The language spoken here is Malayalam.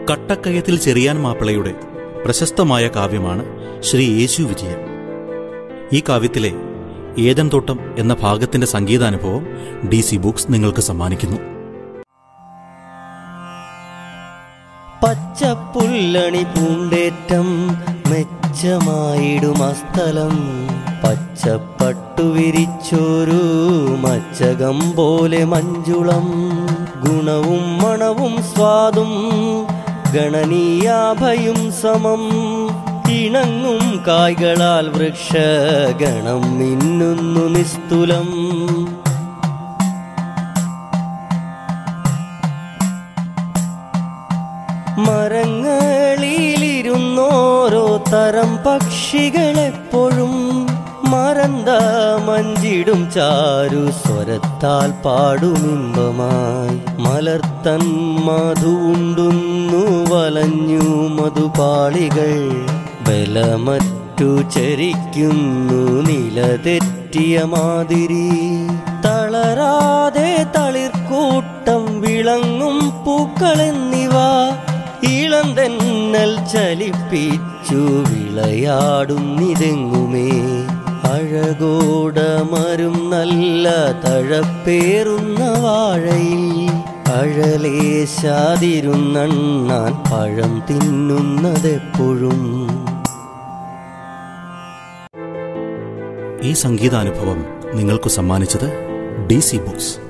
കട്ടക്കയത്തിൽ ചെറിയാൻ മാപ്പിളയുടെ പ്രശസ്തമായ കാവ്യമാണ് ശ്രീ യേശു വിജയൻ ഈ കാവ്യത്തിലെ ഏതൻ തോട്ടം എന്ന ഭാഗത്തിന്റെ സംഗീതാനുഭവം ഡി സി ബുക്സ് നിങ്ങൾക്ക് സമ്മാനിക്കുന്നു പച്ചപ്പുല്ലണി പൂണ്ടേറ്റം മെച്ചമായിടും ആ സ്ഥലം പച്ചപ്പട്ടു വിരിച്ചൊരു മച്ചകം പോലെ മഞ്ജുളം ഗുണവും മണവും സ്വാദും ഗണനീയാഭയും സമം ഇണങ്ങും കായ്കളാൽ വൃക്ഷഗണം മിന്നുന്നു നിസ്തുലം മരങ്ങളിലിരുന്നോരോ തരം പക്ഷികളെപ്പോഴും മറന്ത മഞ്ചിടും ചാരു സ്വരത്താൽ പാടുമിമ്പമായി മലർത്തൻ മധുണ്ടുന്നു വലഞ്ഞു മധുപാളികൾ ബലമറ്റു ചരിക്കുന്നു നിലതെറ്റിയ മാതിരി തളരാതെ തളിർക്കൂട്ടം വിളങ്ങും പൂക്കളെന്നിവ ഇളന്തെന്നൽ ചലിപ്പിച്ചു വിളയാടുന്നിതെങ്ങുമേ അഴകോടമരും നല്ല തഴപ്പേറുന്ന വാഴയിൽ അഴലേശാതിരുന്നണ്ണാൻ പഴം തിന്നുന്നതെപ്പോഴും ഈ സംഗീതാനുഭവം നിങ്ങൾക്ക് സമ്മാനിച്ചത് ഡി സി ബുക്സ്